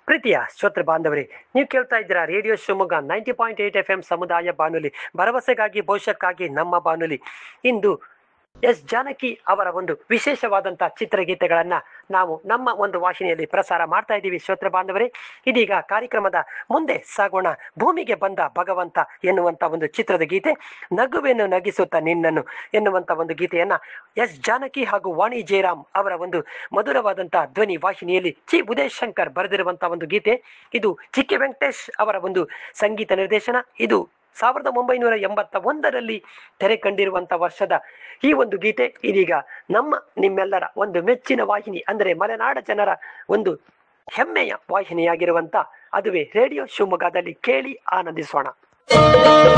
ಪ್ರೀತಿಯ ಶ್ರೋತೃ ಬಾಂಧವರೇ ನೀವು ಕೇಳ್ತಾ ಇದ್ದೀರಾ radio Shivamogga ninety point eight F M ಸಮುದಾಯ ಬಾನುಲಿ ಭರವಸೆಗಾಗಿ ಭವಿಷ್ಯಕ್ಕಾಗಿ ನಮ್ಮ ಬಾನುಲಿ ಇಂದು ಎಸ್ ಜಾನಕಿ ಅವರ ಒಂದು ವಿಶೇಷವಾದಂತಹ ಚಿತ್ರಗೀತೆಗಳನ್ನ ನಾವು ನಮ್ಮ ಒಂದು ವಾಹಿನಿಯಲ್ಲಿ ಪ್ರಸಾರ ಮಾಡ್ತಾ ಇದ್ದೀವಿ ಶ್ರೋತೃ ಬಾಂಧವರೇ ಇದೀಗ ಕಾರ್ಯಕ್ರಮದ ಮುಂದೆ ಸಾಗೋಣ ಭೂಮಿಗೆ ಬಂದ ಭಗವಂತ ಎನ್ನುವಂತ ಒಂದು ಚಿತ್ರದ ಗೀತೆ ನಗುವೆನ್ನು ನಗಿಸುತ್ತ ನಿನ್ನನ್ನು ಎನ್ನುವಂತ ಒಂದು ಗೀತೆಯನ್ನ ಎಸ್ ಜಾನಕಿ ಹಾಗೂ ವಾಣಿ ಜಯರಾಮ್ ಅವರ ಒಂದು ಮಧುರವಾದಂತಹ ಧ್ವನಿ ವಾಹಿನಿಯಲ್ಲಿ ಚಿ ಉದಯ್ ಶಂಕರ್ ಬರೆದಿರುವಂತಹ ಒಂದು ಗೀತೆ ಇದು ಚಿಕ್ಕಿ ವೆಂಕಟೇಶ್ ಅವರ ಒಂದು ಸಂಗೀತ ನಿರ್ದೇಶನ ಇದು ಸಾವಿರದ ಒಂಬೈನೂರ ಎಂಬತ್ತ ಒಂದರಲ್ಲಿ ತೆರೆ ಕಂಡಿರುವಂತ ವರ್ಷದ ಈ ಒಂದು ಗೀತೆ ಇದೀಗ ನಮ್ಮ ನಿಮ್ಮೆಲ್ಲರ ಒಂದು ಮೆಚ್ಚಿನ ವಾಹಿನಿ ಅಂದರೆ ಮಲೆನಾಡ ಜನರ ಒಂದು ಹೆಮ್ಮೆಯ ವಾಹಿನಿಯಾಗಿರುವಂತ ಅದುವೇ ರೇಡಿಯೋ ಶಿವಮೊಗ್ಗದಲ್ಲಿ ಕೇಳಿ ಆನಂದಿಸೋಣ